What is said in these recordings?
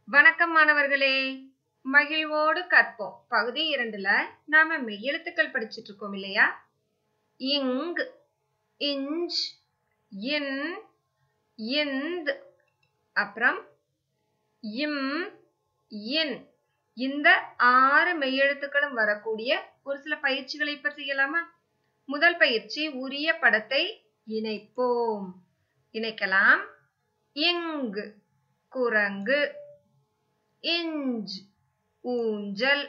வணக்கம் மாணவர்களே மகிழ்வோடு கற்போம் பகுதி இரண்டுல நாம மெய்யெழுத்துக்கள் படிச்சிட்டு இருக்கோம் இல்லையா இங் இஞ்ச் இன் இந்த் அப்புறம் இம் இன் இந்த ஆறு மெய்யெழுத்துக்களும் வரக்கூடிய ஒரு சில பயிற்சிகளை இப்ப செய்யலாமா முதல் பயிற்சி உரிய படத்தை இணைப்போம் இணைக்கலாம் இங்கு குரங்கு இஞ்ச் ஊஞ்சல்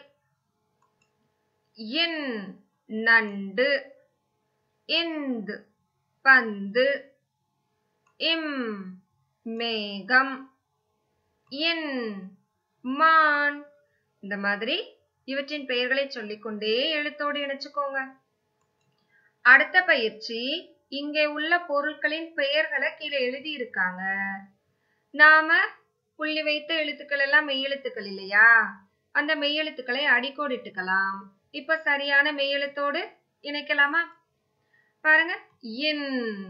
இன் நண்டு இந்து பந்து இம் மேகம் இன் மான் இந்த மாதிரி இவற்றின் பெயர்களை சொல்லிக்கொண்டே எழுத்தோடு இணைச்சுக்கோங்க அடுத்த பயிற்சி இங்கே உள்ள பொருட்களின் பெயர்களை கீழே எழுதி இருக்காங்க நாம புள்ளி வைத்த எழுத்துக்கள் எல்லாம் மெய்யெழுத்துக்கள் இல்லையா அந்த மெய்யெழுத்துக்களை அடிக்கோடிட்டுக்கலாம் இப்ப சரியான மெய்யெழுத்தோடு இணைக்கலாமா பாருங்க இன்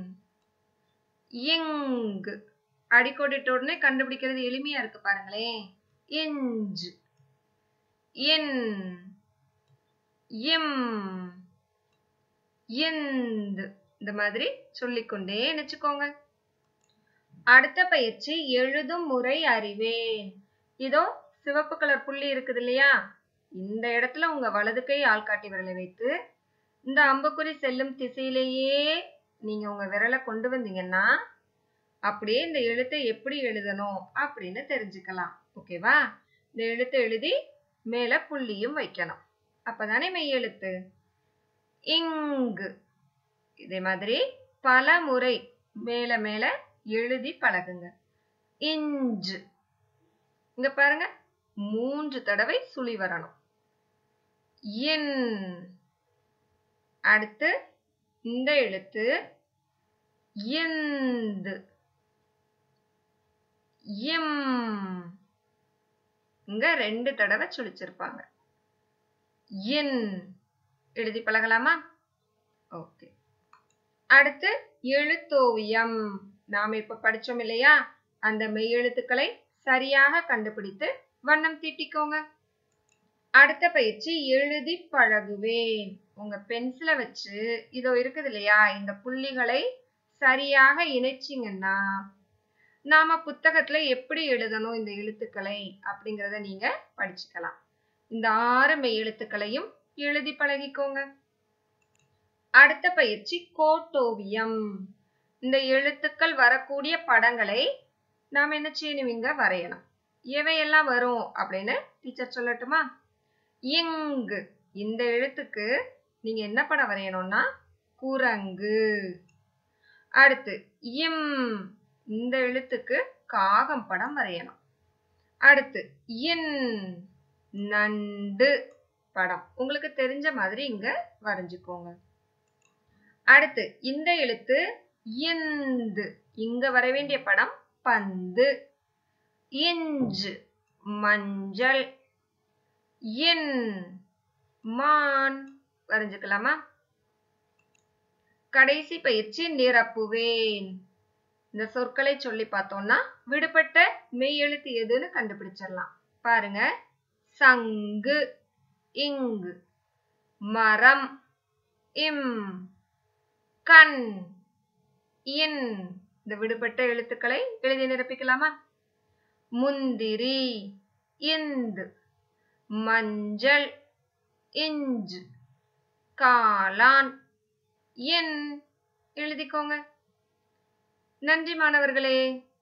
இங் அடிக்கோடிட்ட உடனே கண்டுபிடிக்கிறது எளிமையா இருக்கு பாருங்களேன் இஞ்ச் இன் இம் இந்து இந்த மாதிரி சொல்லிக்கொண்டே நினைச்சுக்கோங்க அடுத்த பயிற்சி எழுதும் முறை அறிவேன் இதோ சிவப்பு கலர் புள்ளி இருக்குது இல்லையா இந்த இடத்துல உங்க வலது கை ஆள்காட்டி விரலை வைத்து இந்த அம்புக்குறி செல்லும் திசையிலேயே நீங்க உங்க விரலை கொண்டு வந்தீங்கன்னா அப்படியே இந்த எழுத்தை எப்படி எழுதணும் அப்படின்னு தெரிஞ்சுக்கலாம் ஓகேவா இந்த எழுத்தை எழுதி மேல புள்ளியும் வைக்கணும் அப்பதானே மெய் எழுத்து இங்கு இதே மாதிரி பல முறை மேல மேல எழுதி பழகுங்க இஞ்சு இங்க பாருங்க மூன்று தடவை சுழி வரணும் இன் அடுத்து இந்த எழுத்து இந்து இம் இங்க ரெண்டு தடவை சுழிச்சிருப்பாங்க இன் எழுதி பழகலாமா ஓகே அடுத்து எழுத்தோவியம் நாம இப்ப படிச்சோம் இல்லையா அந்த மெய்யெழுத்துக்களை சரியாக கண்டுபிடித்து வண்ணம் தீட்டிக்கோங்க அடுத்த பயிற்சி எழுதி பழகுவேன் உங்க பென்சில வச்சு இதோ இருக்குது இல்லையா இந்த புள்ளிகளை சரியாக இணைச்சிங்கன்னா நாம புத்தகத்துல எப்படி எழுதணும் இந்த எழுத்துக்களை அப்படிங்கறத நீங்க படிச்சுக்கலாம் இந்த ஆறு மெய் எழுத்துக்களையும் எழுதி பழகிக்கோங்க அடுத்த பயிற்சி கோட்டோவியம் இந்த எழுத்துக்கள் வரக்கூடிய படங்களை நாம் என்ன செய்யணும் இங்க வரையணும் எவையெல்லாம் வரும் அப்படின்னு டீச்சர் சொல்லட்டுமா இங்கு இந்த எழுத்துக்கு நீங்க என்ன படம் வரையணும்னா குரங்கு அடுத்து இம் இந்த எழுத்துக்கு காகம் படம் வரையணும் அடுத்து இன் நண்டு படம் உங்களுக்கு தெரிஞ்ச மாதிரி இங்க வரைஞ்சுக்கோங்க அடுத்து இந்த எழுத்து இந்து இங்க வர வேண்டிய படம் பந்து இஞ்சு மஞ்சள் இன் மான் வரைஞ்சுக்கலாமா கடைசி பயிற்சி நிரப்புவேன் இந்த சொற்களை சொல்லி பார்த்தோம்னா விடுபட்ட மெய் எழுத்து எதுன்னு கண்டுபிடிச்சிடலாம் பாருங்க சங்கு இங்கு மரம் இம் கண் இன் இந்த விடுபட்ட எழுத்துக்களை எழுதி நிரப்பிக்கலாமா முந்திரி இந்து மஞ்சள் இஞ்சு காளான் என் எழுதிக்கோங்க நன்றி மாணவர்களே